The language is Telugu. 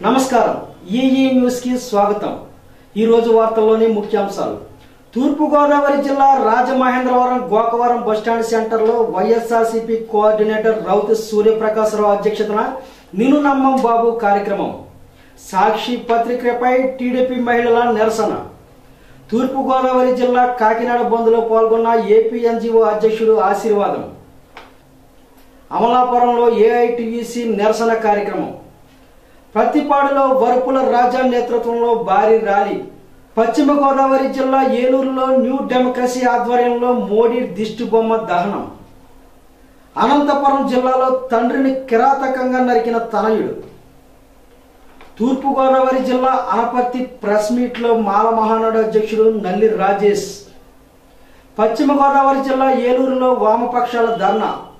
నమస్కారం ఈఈ న్యూస్ కి స్వాగతం ఈ రోజు వార్తల్లోని ముఖ్యాంశాలు తూర్పుగోదావరి జిల్లా రాజమహేంద్రవరం గోకవరం బస్టాండ్ సెంటర్లో వైఎస్ఆర్సీపీ కోఆర్డినేటర్ రౌతి సూర్యప్రకాశరావు అధ్యక్షతన నిను నమ్మం బాబు కార్యక్రమం సాక్షి పత్రికపై టీడీపీ మహిళల నిరసన తూర్పుగోదావరి జిల్లా కాకినాడ బంద్లో పాల్గొన్న ఏపీ ఎన్జిఓ అధ్యక్షుడు ఆశీర్వాదం అమలాపురంలో ఏఐటియుసి నిరసన కార్యక్రమం ప్రతిపాడులో వరుపుల రాజా నేతృత్వంలో భారీ ర్యాలీ పశ్చిమ గోదావరి జిల్లా ఏలూరులో న్యూ డెమోక్రసీ ఆధ్వర్యంలో మోడీ దిష్టి బొమ్మ దహనం అనంతపురం జిల్లాలో తండ్రిని కిరాతకంగా నరికిన తనయుడు తూర్పుగోదావరి జిల్లా అనపర్తి ప్రెస్ మీట్లో మాల మహానాడు అధ్యక్షుడు నల్లి రాజేష్ పశ్చిమ గోదావరి జిల్లా ఏలూరులో వామపక్షాల ధర్నా